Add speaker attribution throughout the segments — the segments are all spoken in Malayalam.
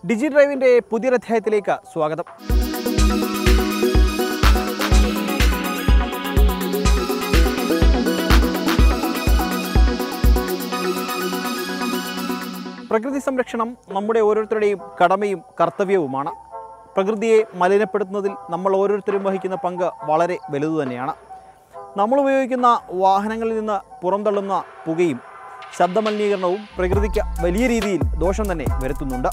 Speaker 1: ഡിജി ഡ്രൈവിൻ്റെ പുതിയൊരധ്യായത്തിലേക്ക് സ്വാഗതം പ്രകൃതി സംരക്ഷണം നമ്മുടെ ഓരോരുത്തരുടെയും കടമയും കർത്തവ്യവുമാണ് പ്രകൃതിയെ മലിനപ്പെടുത്തുന്നതിൽ നമ്മൾ ഓരോരുത്തരും വഹിക്കുന്ന പങ്ക് വളരെ വലുതു തന്നെയാണ് നമ്മൾ ഉപയോഗിക്കുന്ന വാഹനങ്ങളിൽ നിന്ന് പുറന്തള്ളുന്ന പുകയും ശബ്ദമലിനീകരണവും പ്രകൃതിക്ക് വലിയ രീതിയിൽ ദോഷം തന്നെ വരുത്തുന്നുണ്ട്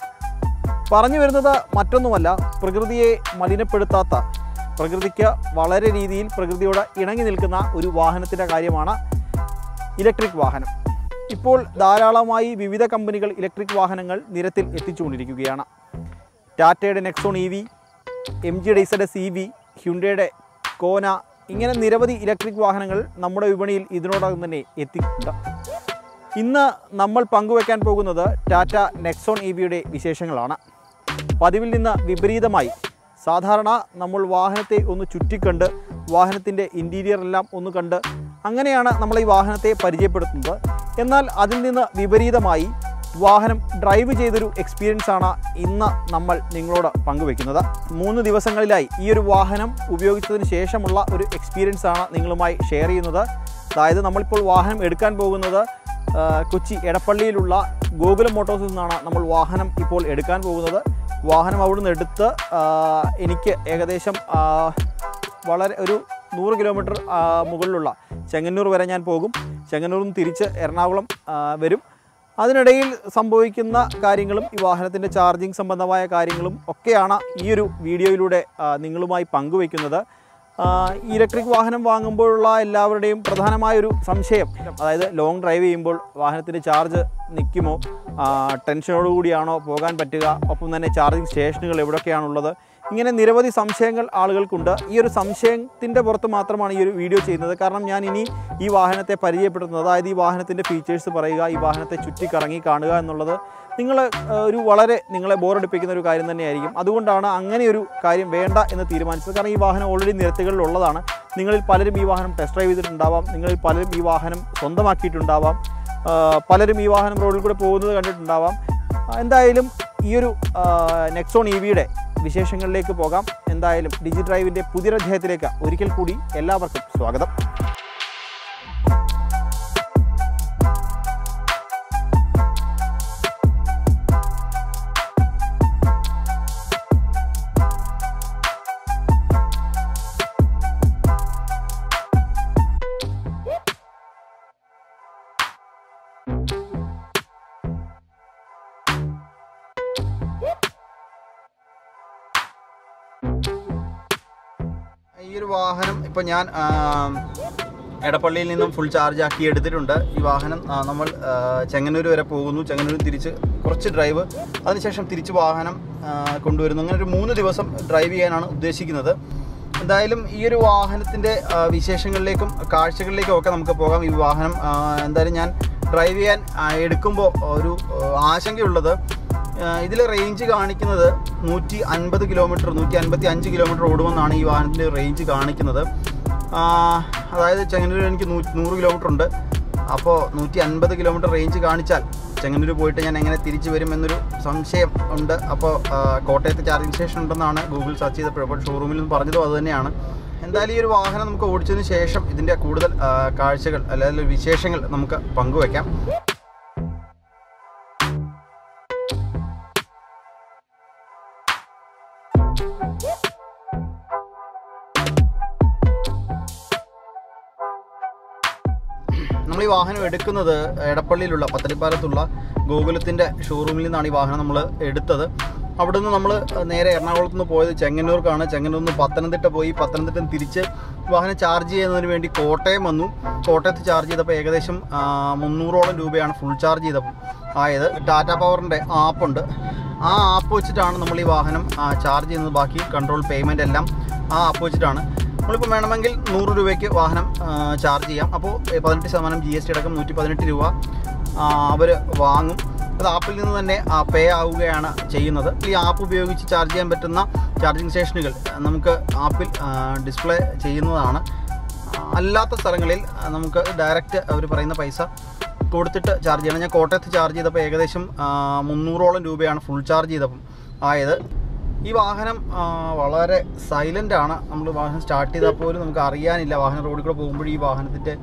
Speaker 1: പറഞ്ഞു വരുന്നത് മറ്റൊന്നുമല്ല പ്രകൃതിയെ മലിനപ്പെടുത്താത്ത പ്രകൃതിക്ക് വളരെ രീതിയിൽ പ്രകൃതിയോട് ഇണങ്ങി നിൽക്കുന്ന ഒരു വാഹനത്തിൻ്റെ കാര്യമാണ് ഇലക്ട്രിക് വാഹനം ഇപ്പോൾ ധാരാളമായി വിവിധ കമ്പനികൾ ഇലക്ട്രിക് വാഹനങ്ങൾ നിരത്തിൽ എത്തിച്ചുകൊണ്ടിരിക്കുകയാണ് ടാറ്റയുടെ നെക്സോൺ ഇ വി എം ജിയുടെ ഇസഡസ് ഇ വി ഹ്യുണ്ടയുടെ കോന ഇങ്ങനെ നിരവധി ഇലക്ട്രിക് വാഹനങ്ങൾ നമ്മുടെ വിപണിയിൽ ഇതിനോടകം തന്നെ എത്തിയിട്ടുണ്ട് ഇന്ന് നമ്മൾ പങ്കുവെക്കാൻ പോകുന്നത് ടാറ്റ നെക്സോൺ ഇ വിയുടെ വിശേഷങ്ങളാണ് പതിവിൽ നിന്ന് വിപരീതമായി സാധാരണ നമ്മൾ വാഹനത്തെ ഒന്ന് ചുറ്റിക്കണ്ട് വാഹനത്തിൻ്റെ ഇൻറ്റീരിയർ എല്ലാം ഒന്ന് കണ്ട് അങ്ങനെയാണ് നമ്മൾ ഈ വാഹനത്തെ പരിചയപ്പെടുത്തുന്നത് എന്നാൽ അതിൽ നിന്ന് വിപരീതമായി വാഹനം ഡ്രൈവ് ചെയ്തൊരു എക്സ്പീരിയൻസ് ആണ് ഇന്ന് നമ്മൾ നിങ്ങളോട് പങ്കുവെക്കുന്നത് മൂന്ന് ദിവസങ്ങളിലായി ഈ ഒരു വാഹനം ഉപയോഗിച്ചതിന് ശേഷമുള്ള ഒരു എക്സ്പീരിയൻസ് ആണ് നിങ്ങളുമായി ഷെയർ ചെയ്യുന്നത് അതായത് നമ്മളിപ്പോൾ വാഹനം എടുക്കാൻ പോകുന്നത് ആ, കൊച്ചി എടപ്പള്ളിയിലുള്ള ഗോകുലം മോട്ടോഴ്സിൽ നിന്നാണ് നമ്മൾ വാഹനം ഇപ്പോൾ എടുക്കാൻ പോകുന്നത് വാഹനം അവിടുന്ന് എടുത്ത് ആ, എനിക്ക് ഏകദേശം ആ, വളരെ ഒരു നൂറ് കിലോമീറ്റർ ആ, മുകളിലുള്ള ചെങ്ങന്നൂർ വരെ ഞാൻ പോകും ചെങ്ങന്നൂരിൽ നിന്ന് തിരിച്ച് എറണാകുളം ആ, വരും അതിനിടയിൽ സംഭവിക്കുന്ന കാര്യങ്ങളും ഈ വാഹനത്തിൻ്റെ ചാർജിങ് സംബന്ധമായ കാര്യങ്ങളും ഒക്കെയാണ് ഈ ഒരു വീഡിയോയിലൂടെ ആ, നിങ്ങളുമായി പങ്കുവയ്ക്കുന്നത് ആ, ഈ ഇലക്ട്രിക് വാഹനം വാങ്ങുമ്പോഴുള്ള എല്ലാവരുടെയും പ്രധാനമായൊരു സംശയം അതായത് ലോങ് ഡ്രൈവ് ചെയ്യുമ്പോൾ വാഹനത്തിൻ്റെ ചാർജ് നിൽക്കുമോ ആ, ടെൻഷനോടുകൂടിയാണോ പോകാൻ പറ്റുക ഒപ്പം തന്നെ ചാർജിങ് സ്റ്റേഷനുകൾ എവിടെയൊക്കെയാണുള്ളത് ഇങ്ങനെ നിരവധി സംശയങ്ങൾ ആളുകൾക്കുണ്ട് ഈ ഒരു സംശയത്തിൻ്റെ പുറത്ത് മാത്രമാണ് ഈ ഒരു വീഡിയോ ചെയ്യുന്നത് കാരണം ഞാൻ ഇനി ഈ വാഹനത്തെ പരിചയപ്പെടുത്തുന്നത് അതായത് ഈ വാഹനത്തിൻ്റെ ഫീച്ചേഴ്സ് പറയുക ഈ വാഹനത്തെ ചുറ്റിക്കറങ്ങി കാണുക എന്നുള്ളത് നിങ്ങൾ ഒരു വളരെ നിങ്ങളെ ബോറടിപ്പിക്കുന്ന ഒരു കാര്യം തന്നെയായിരിക്കും അതുകൊണ്ടാണ് അങ്ങനെ ഒരു കാര്യം വേണ്ട എന്ന് തീരുമാനിച്ചത് കാരണം ഈ വാഹനം ഓൾറെഡി നിരത്തുകളിൽ ഉള്ളതാണ് നിങ്ങളിൽ പലരും ഈ വാഹനം ടെസ്റ്റ് ഡ്രൈവ് ചെയ്തിട്ടുണ്ടാവാം നിങ്ങളിൽ പലരും ഈ വാഹനം സ്വന്തമാക്കിയിട്ടുണ്ടാവാം ആ, പലരും ഈ വാഹനം റോഡിൽ കൂടെ പോകുന്നത് കണ്ടിട്ടുണ്ടാവാം ആ, എന്തായാലും ഈ ഒരു ആ, നെക്സോൺ ഇ വിയുടെ വിശേഷങ്ങളിലേക്ക് പോകാം എന്തായാലും ഡിജി ഡ്രൈവിൻ്റെ പുതിയൊരധ്യായത്തിലേക്ക് ഒരിക്കൽ കൂടി എല്ലാവർക്കും സ്വാഗതം ഈ ഒരു വാഹനം ഇപ്പോൾ ഞാൻ ആ, എടപ്പള്ളിയിൽ നിന്നും ഫുൾ ചാർജ് ആക്കി എടുത്തിട്ടുണ്ട് ഈ വാഹനം ആ, നമ്മൾ ആ, ചെങ്ങന്നൂർ വരെ പോകുന്നു ചെങ്ങന്നൂർ തിരിച്ച് കുറച്ച് ഡ്രൈവ് അതിനുശേഷം തിരിച്ച് വാഹനം ആ, കൊണ്ടുവരുന്നു അങ്ങനെ ഒരു മൂന്ന് ദിവസം ഡ്രൈവ് ചെയ്യാനാണ് ഉദ്ദേശിക്കുന്നത് എന്തായാലും ഈ ഒരു വാഹനത്തിൻ്റെ ആ, വിശേഷങ്ങളിലേക്കും കാഴ്ചകളിലേക്കും ഒക്കെ നമുക്ക് പോകാം ഈ വാഹനം ആ, എന്തായാലും ഞാൻ ഡ്രൈവ് ചെയ്യാൻ ആ, എടുക്കുമ്പോൾ ഒരു ആ, ആശങ്കയുള്ളത് ഇതിൽ റേഞ്ച് കാണിക്കുന്നത് നൂറ്റി അൻപത് കിലോമീറ്റർ നൂറ്റി അൻപത്തി അഞ്ച് കിലോമീറ്റർ ഓടുമെന്നാണ് ഈ വാഹനത്തിൻ്റെ റേഞ്ച് കാണിക്കുന്നത് ആ, അതായത് ചെങ്ങന്നൂർ എനിക്ക് നൂ നൂറ് കിലോമീറ്റർ ഉണ്ട് അപ്പോൾ നൂറ്റി അൻപത് കിലോമീറ്റർ റേഞ്ച് കാണിച്ചാൽ ചെങ്ങന്നൂർ പോയിട്ട് ഞാൻ എങ്ങനെ തിരിച്ചു വരും എന്നൊരു സംശയം ഉണ്ട് അപ്പോൾ ആ, കോട്ടയത്ത് ചാർജിങ് സ്റ്റേഷൻ ഉണ്ടെന്നാണ് ഗൂഗിൾ സെർച്ച് ചെയ്തപ്പോൾ അപ്പോൾ ഷോറൂമിൽ നിന്ന് പറഞ്ഞതും അതുതന്നെയാണ് എന്തായാലും ഈ ഒരു വാഹനം നമുക്ക് ഓടിച്ചതിന് ശേഷം ഇതിൻ്റെ കൂടുതൽ ആ, കാഴ്ചകൾ അല്ലെങ്കിൽ വിശേഷങ്ങൾ നമുക്ക് പങ്കുവയ്ക്കാം നമ്മൾ ഈ വാഹനം എടുക്കുന്നത് എടപ്പള്ളിയിലുള്ള പത്തടിപ്പാലത്തുള്ള ഗോകുലത്തിൻ്റെ ഷോറൂമിൽ നിന്നാണ് ഈ വാഹനം നമ്മൾ എടുത്തത് അവിടെ നിന്ന് നമ്മൾ നേരെ എറണാകുളത്ത് നിന്ന് പോയത് ചെങ്ങന്നൂർക്കാണ് ചെങ്ങന്നൂർ നിന്ന് പത്തനംതിട്ട പോയി പത്തനംതിട്ട നിന്ന് തിരിച്ച് വാഹനം ചാർജ് ചെയ്യുന്നതിന് വേണ്ടി കോട്ടയം വന്നു കോട്ടയത്ത് ചാർജ് ചെയ്തപ്പോൾ ഏകദേശം ആ, മുന്നൂറോളം രൂപയാണ് ഫുൾ ചാർജ് ചെയ്തപ്പോൾ ആയത് ടാറ്റ പവറിൻ്റെ ആപ്പുണ്ട് ആ ആപ്പ് വെച്ചിട്ടാണ് നമ്മൾ ഈ വാഹനം ആ, ചാർജ് ചെയ്യുന്നത് ബാക്കി കൺട്രോൾ പേയ്മെൻ്റ് എല്ലാം ആ ആപ്പ് വെച്ചിട്ടാണ് നമ്മളിപ്പോൾ വേണമെങ്കിൽ നൂറ് രൂപയ്ക്ക് വാഹനം ആ, ചാർജ് ചെയ്യാം അപ്പോൾ പതിനെട്ട് ശതമാനം ജി എസ് ടി അടക്കം നൂറ്റി പതിനെട്ട് രൂപ അവർ വാങ്ങും അത് ആപ്പിൽ നിന്ന് തന്നെ പേ ആവുകയാണ് ചെയ്യുന്നത് ഈ ആപ്പ് ഉപയോഗിച്ച് ചാർജ് ചെയ്യാൻ പറ്റുന്ന ചാർജിങ് സ്റ്റേഷനുകൾ നമുക്ക് ആപ്പിൽ ഡിസ്പ്ലേ ചെയ്യുന്നതാണ് അല്ലാത്ത സ്ഥലങ്ങളിൽ നമുക്ക് ഡയറക്റ്റ് അവർ പറയുന്ന പൈസ
Speaker 2: കൊടുത്തിട്ട് ചാർജ് ചെയ്യണം ഞാൻ കോട്ടയത്ത് ചാർജ് ചെയ്തപ്പോൾ ഏകദേശം ആ, മുന്നൂറോളം രൂപയാണ് ഫുൾ ചാർജ് ചെയ്തപ്പം ആയത് ഈ വാഹനം ആ, വളരെ സൈലൻ്റ് ആണ് നമ്മൾ വാഹനം സ്റ്റാർട്ട് ചെയ്താൽ പോലും നമുക്ക് അറിയാനില്ല വാഹനം റോഡിൽ കൂടെ പോകുമ്പോൾ ഈ വാഹനത്തിൻ്റെ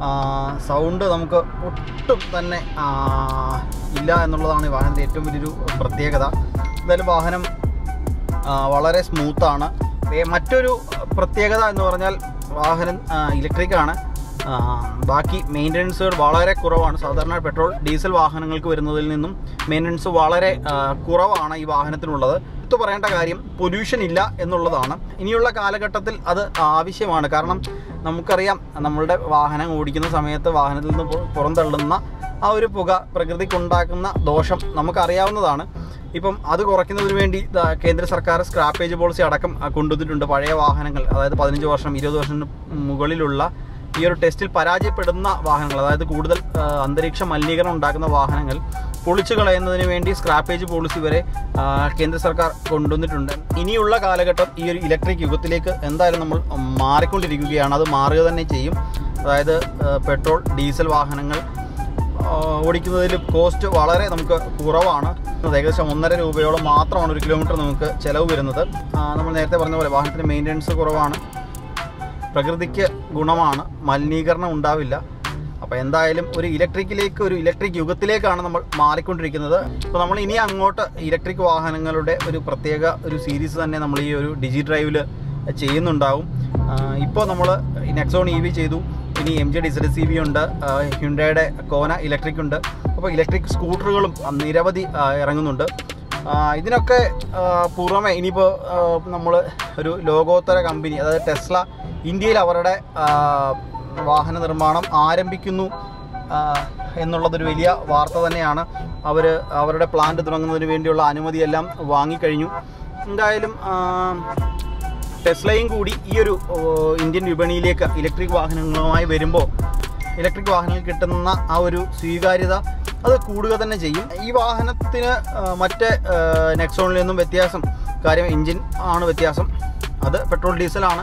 Speaker 2: സൗണ്ട് നമുക്ക് ഒട്ടും തന്നെ ആ, ഇല്ല എന്നുള്ളതാണ് ഈ വാഹനത്തിൻ്റെ ഏറ്റവും വലിയൊരു പ്രത്യേകത എന്തായാലും വാഹനം ആ, വളരെ സ്മൂത്താണ് മറ്റൊരു പ്രത്യേകത എന്ന് പറഞ്ഞാൽ വാഹനം ഇലക്ട്രിക് ആണ് ആ, ബാക്കി മെയിൻ്റനൻസുകൾ വളരെ കുറവാണ് സാധാരണ പെട്രോൾ ഡീസൽ വാഹനങ്ങൾക്ക് വരുന്നതിൽ നിന്നും മെയിൻ്റനൻസ് വളരെ ആ, കുറവാണ് ഈ വാഹനത്തിനുള്ളത് എടുത്തു പറയേണ്ട കാര്യം പൊല്യൂഷൻ ഇല്ല എന്നുള്ളതാണ് ഇനിയുള്ള കാലഘട്ടത്തിൽ അത് ആവശ്യമാണ് കാരണം നമുക്കറിയാം നമ്മളുടെ വാഹനം ഓടിക്കുന്ന സമയത്ത് വാഹനത്തിൽ നിന്ന് പു- പുറന്തള്ളുന്ന ആ ഒരു പുക പ്രകൃതിക്കുണ്ടാക്കുന്ന ദോഷം നമുക്കറിയാവുന്നതാണ് ഇപ്പം അത് കുറയ്ക്കുന്നതിന് വേണ്ടി ദാ കേന്ദ്ര സർക്കാർ സ്ക്രാപ്പേജ് പോളിസി അടക്കം ആ, കൊണ്ടുവന്നിട്ടുണ്ട് പഴയ വാഹനങ്ങൾ അതായത് പതിനഞ്ച് വർഷം ഇരുപത് വർഷത്തിന് മുകളിലുള്ള ഈ ഒരു ടെസ്റ്റിൽ പരാജയപ്പെടുന്ന വാഹനങ്ങൾ അതായത് കൂടുതൽ ആ, അന്തരീക്ഷ മലിനീകരണം ഉണ്ടാക്കുന്ന വാഹനങ്ങൾ പൊളിച്ചു കളയുന്നതിന് വേണ്ടി സ്ക്രാപ്പേജ് പോളിസി വരെ ആ, കേന്ദ്ര സർക്കാർ കൊണ്ടുവന്നിട്ടുണ്ട് ഇനിയുള്ള കാലഘട്ടം ഈ ഒരു ഇലക്ട്രിക് യുഗത്തിലേക്ക് എന്തായാലും നമ്മൾ മാറിക്കൊണ്ടിരിക്കുകയാണ് അത് മാറുക തന്നെ ചെയ്യും അതായത് ആ, പെട്രോൾ ഡീസൽ വാഹനങ്ങൾ ആ, ഓടിക്കുന്നതിൽ കോസ്റ്റ് വളരെ നമുക്ക് കുറവാണ് ഏകദേശം ഒന്നര രൂപയോളം മാത്രമാണ് ഒരു കിലോമീറ്റർ നമുക്ക് ചിലവ് വരുന്നത് ആ, നമ്മൾ നേരത്തെ പറഞ്ഞ പോലെ വാഹനത്തിന് മെയിൻ്റനൻസ് കുറവാണ് പ്രകൃതിക്ക് ഗുണമാണ് മലിനീകരണം ഉണ്ടാവില്ല അപ്പോൾ എന്തായാലും ഒരു ഇലക്ട്രിക്കിലേക്ക് ഒരു ഇലക്ട്രിക് യുഗത്തിലേക്കാണ് നമ്മൾ മാറിക്കൊണ്ടിരിക്കുന്നത് അപ്പോൾ നമ്മൾ ഇനി അങ്ങോട്ട് ഇലക്ട്രിക് വാഹനങ്ങളുടെ ഒരു പ്രത്യേക ഒരു സീരീസ് തന്നെ നമ്മൾ ഈ ഒരു ഡിജി ഡ്രൈവിൽ ചെയ്യുന്നുണ്ടാവും ഇപ്പോൾ നമ്മൾ നെക്സോൺ ഇ വി ചെയ്തു ഇനി M G diesel C V ഉണ്ട് ഹ്യുണ്ടയുടെ കോന ഇലക്ട്രിക് ഉണ്ട് അപ്പോൾ ഇലക്ട്രിക് സ്കൂട്ടറുകളും നിരവധി ആ, ഇറങ്ങുന്നുണ്ട് ആ, ഇതിനൊക്കെ ആ, പുറമെ ഇനിയിപ്പോൾ നമ്മൾ ഒരു ലോകോത്തര കമ്പനി അതായത് ടെസ്ല ഇന്ത്യയിൽ അവരുടെ ആ, വാഹന നിർമ്മാണം ആരംഭിക്കുന്നു ആ, എന്നുള്ളതൊരു വലിയ വാർത്ത തന്നെയാണ് അവർ അവരുടെ പ്ലാന്റ് തുടങ്ങുന്നതിന് വേണ്ടിയുള്ള അനുമതിയെല്ലാം വാങ്ങിക്കഴിഞ്ഞു എന്തായാലും ആ, ടെസ്ലയും കൂടി ഈ ഒരു ഓ, ഇന്ത്യൻ വിപണിയിലേക്ക് ഇലക്ട്രിക് വാഹനങ്ങളുമായി വരുമ്പോൾ ഇലക്ട്രിക് വാഹനങ്ങൾ കിട്ടുന്ന ആ ഒരു സ്വീകാര്യത അത് കൂടുക തന്നെ ചെയ്യും ഈ വാഹനത്തിന് ആ, മറ്റ് ആ, നെക്സോണിൽ നിന്നും വ്യത്യാസം കാര്യം എൻജിൻ ആണ് വ്യത്യാസം അത് പെട്രോൾ ഡീസലാണ്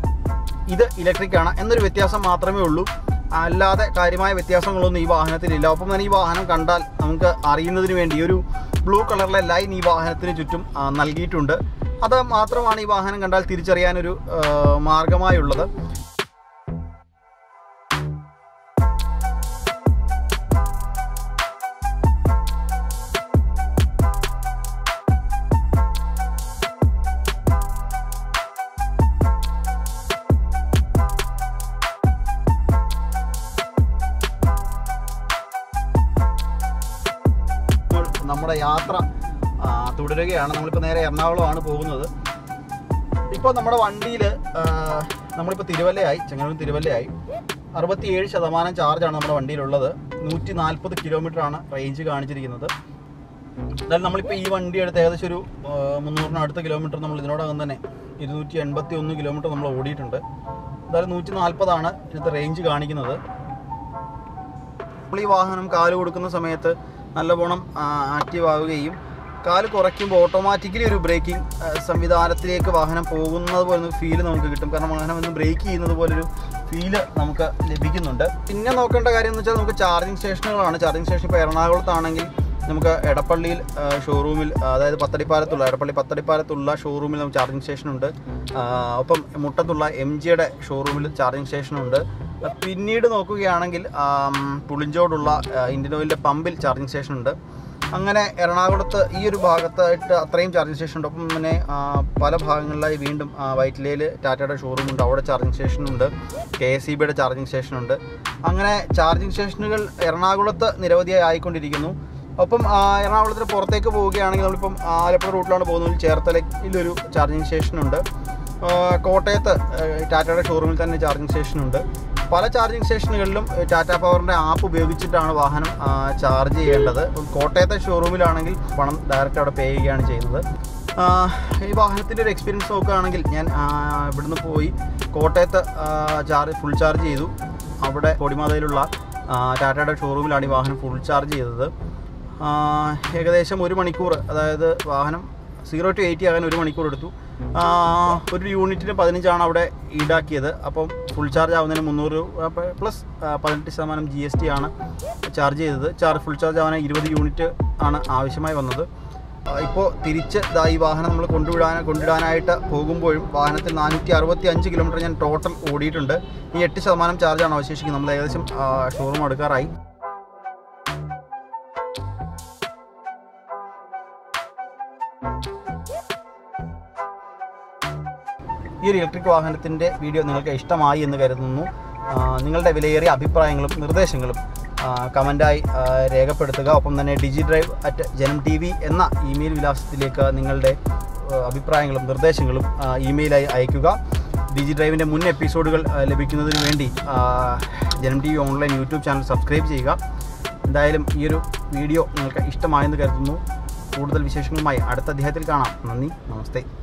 Speaker 2: ഇത് ഇലക്ട്രിക് ആണ് എന്നൊരു വ്യത്യാസം മാത്രമേ ഉള്ളൂ അല്ലാതെ കാര്യമായ വ്യത്യാസങ്ങളൊന്നും ഈ വാഹനത്തിലില്ല ഒപ്പം തന്നെ ഈ വാഹനം കണ്ടാൽ നമുക്ക് അറിയുന്നതിന് വേണ്ടി ഒരു ബ്ലൂ കളറിലെ ലൈൻ ഈ വാഹനത്തിന് ചുറ്റും ആ, നൽകിയിട്ടുണ്ട് അത് മാത്രമാണ് ഈ വാഹനം കണ്ടാൽ തിരിച്ചറിയാനൊരു ആ, മാർഗമായുള്ളത് ഇപ്പോൾ നമ്മുടെ യാത്ര ആ, തുടരുകയാണ് നമ്മളിപ്പോൾ നേരെ എറണാകുളമാണ് പോകുന്നത് ഇപ്പോൾ നമ്മുടെ വണ്ടിയിൽ നമ്മളിപ്പോൾ തിരുവല്ലയായി ചെങ്ങന്നൂർ തിരുവല്ലയായി അറുപത്തിയേഴ് ശതമാനം ചാർജാണ് നമ്മുടെ വണ്ടിയിലുള്ളത് നൂറ്റി നാൽപ്പത് ആണ് റേഞ്ച് കാണിച്ചിരിക്കുന്നത് എന്തായാലും നമ്മളിപ്പോൾ ഈ വണ്ടി എടുത്ത് ഏകദേശം ഒരു ആ, മുന്നൂറിനടുത്ത കിലോമീറ്റർ നമ്മൾ ഇതിനോടകം തന്നെ ഇരുന്നൂറ്റി എൺപത്തി ഒന്ന് കിലോമീറ്റർ നമ്മൾ ഓടിയിട്ടുണ്ട് എന്തായാലും നൂറ്റി നാൽപ്പതാണ് ഇതിനകത്ത് റേഞ്ച് കാണിക്കുന്നത് നമ്മൾ ഈ വാഹനം കാല് കൊടുക്കുന്ന സമയത്ത് നല്ലവണ്ണം ആക്റ്റീവ് ആവുകയും കാല് കുറയ്ക്കുമ്പോൾ ഓട്ടോമാറ്റിക്കലി ഒരു ബ്രേക്കിംഗ് സംവിധാനത്തിലേക്ക് വാഹനം പോകുന്നത് പോലൊരു ഫീല് നമുക്ക് കിട്ടും കാരണം വാഹനം ഒന്ന് ബ്രേക്ക് ചെയ്യുന്നത് പോലൊരു ഫീല് നമുക്ക് ലഭിക്കുന്നുണ്ട് പിന്നെ നോക്കേണ്ട കാര്യം എന്ന് വെച്ചാൽ നമുക്ക് ചാർജിങ് സ്റ്റേഷനുകളാണ് ചാർജിങ് സ്റ്റേഷൻ ഇപ്പോൾ എറണാകുളത്താണെങ്കിൽ നമുക്ക് എടപ്പള്ളിയിൽ ആ, ഷോറൂമിൽ ആ, അതായത് പത്തടിപ്പാലത്തുള്ള എടപ്പള്ളി പത്തടിപ്പാലത്തുള്ള ഷോറൂമിൽ നമുക്ക് ചാർജിങ് സ്റ്റേഷനുണ്ട് ആ, ഒപ്പം മുട്ടത്തുള്ള എം ജിയുടെ ഷോറൂമിൽ ചാർജിങ് സ്റ്റേഷനുണ്ട് ആ, പിന്നീട് നോക്കുകയാണെങ്കിൽ ആം, പുളിഞ്ചോടുള്ള ആ, ഇന്ത്യൻ ഓയിലിൻ്റെ പമ്പിൽ ചാർജിങ് സ്റ്റേഷനുണ്ട് അങ്ങനെ എറണാകുളത്ത് ഈ ഒരു ഭാഗത്തായിട്ട് അത്രയും ചാർജിങ് സ്റ്റേഷൻ ഉണ്ട് ഒപ്പം തന്നെ ആ, പല ഭാഗങ്ങളിലായി വീണ്ടും ആ, വൈറ്റിലയിൽ ടാറ്റയുടെ ഷോറൂമുണ്ട് അവിടെ ചാർജിങ് സ്റ്റേഷനുണ്ട് കെ എസ് ഇ ബിയുടെ ചാർജിങ് സ്റ്റേഷനുണ്ട് അങ്ങനെ ചാർജിങ് സ്റ്റേഷനുകൾ എറണാകുളത്ത് നിരവധിയായി ആയിക്കൊണ്ടിരിക്കുന്നു ഒപ്പം ആ, എറണാകുളത്തിന് പുറത്തേക്ക് പോവുകയാണെങ്കിൽ നമ്മളിപ്പം ആലപ്പുഴ റൂട്ടിലാണ് പോകുന്നത് ചേർത്തലയിലൊരു ചാർജിങ് സ്റ്റേഷനുണ്ട് ആ, കോട്ടയത്ത് ആ, ടാറ്റയുടെ ഷോറൂമിൽ തന്നെ ചാർജിങ് സ്റ്റേഷനുണ്ട് പല ചാർജിങ് സ്റ്റേഷനുകളിലും ഏ, ടാറ്റ പവറിൻ്റെ ആപ്പ് ഉപയോഗിച്ചിട്ടാണ് വാഹനം ആ, ചാർജ് ചെയ്യേണ്ടത് ഇപ്പം കോട്ടയത്തെ ഷോറൂമിലാണെങ്കിൽ പണം ഡയറക്റ്റ് അവിടെ പേ ചെയ്യുകയാണ് ചെയ്യുന്നത് ആ, ഈ വാഹനത്തിൻ്റെ ഒരു എക്സ്പീരിയൻസ് നോക്കുകയാണെങ്കിൽ ഞാൻ ആ, ഇവിടുന്ന് പോയി കോട്ടയത്ത് ചാർജ് ഫുൾ ചാർജ് ചെയ്തു അവിടെ കൊടിമാതയിലുള്ള ആ, ടാറ്റയുടെ ഷോറൂമിലാണ് ഈ വാഹനം ഫുൾ ചാർജ് ചെയ്തത് ആ, ഏകദേശം ഒരു മണിക്കൂർ അതായത് വാഹനം സീറോ ടു എയ്റ്റി ആകാൻ ഒരു മണിക്കൂർ എടുത്തു ആ, ഒരു യൂണിറ്റിന് പതിനഞ്ചാണ് അവിടെ ഈടാക്കിയത് അപ്പം ഫുൾ ചാർജ് ആവുന്നതിന് മുന്നൂറ് രൂപ പ്ലസ് പതിനെട്ട് ശതമാനം ജി എസ് ടി ആണ് ചാർജ് ചെയ്തത് ചാർജ് ഫുൾ ചാർജ് ആവാൻ ഇരുപത് യൂണിറ്റ് ആണ് ആവശ്യമായി വന്നത് ഇപ്പോൾ തിരിച്ച് ദാ ഈ വാഹനം നമ്മൾ കൊണ്ടുവിടാൻ കൊണ്ടിടാനായിട്ട് പോകുമ്പോഴും വാഹനത്തിൽ നാനൂറ്റി അറുപത്തി അഞ്ച് കിലോമീറ്റർ ഞാൻ ടോട്ടൽ ഓടിയിട്ടുണ്ട് ഈ എട്ട് ശതമാനം ചാർജാണ് അവശേഷിക്കുന്നത് നമ്മൾ ഏകദേശം ഷോറൂം എടുക്കാറായി ഈ ഒരു ഇലക്ട്രിക് വാഹനത്തിൻ്റെ വീഡിയോ നിങ്ങൾക്ക് ഇഷ്ടമായി എന്ന് കരുതുന്നു ആ, നിങ്ങളുടെ വിലയേറിയ അഭിപ്രായങ്ങളും നിർദ്ദേശങ്ങളും ആ, കമൻറ്റായി ആ, രേഖപ്പെടുത്തുക ഒപ്പം തന്നെ digi drive at Janam T V എന്ന ഇമെയിൽ വിലാസത്തിലേക്ക് നിങ്ങളുടെ ആ, അഭിപ്രായങ്ങളും നിർദ്ദേശങ്ങളും ആ, ഇമെയിലായി അയയ്ക്കുക ഡിജി ഡ്രൈവിൻ്റെ മുൻ എപ്പിസോഡുകൾ ആ, ലഭിക്കുന്നതിന് വേണ്ടി ആ, Janam T V online YouTube channel subscribe ചെയ്യുക എന്തായാലും ഈ ഒരു വീഡിയോ നിങ്ങൾക്ക് ഇഷ്ടമായെന്ന് കരുതുന്നു കൂടുതൽ വിശേഷങ്ങളുമായി അടുത്ത അധ്യായത്തിൽ കാണാം നന്ദി നമസ്തേ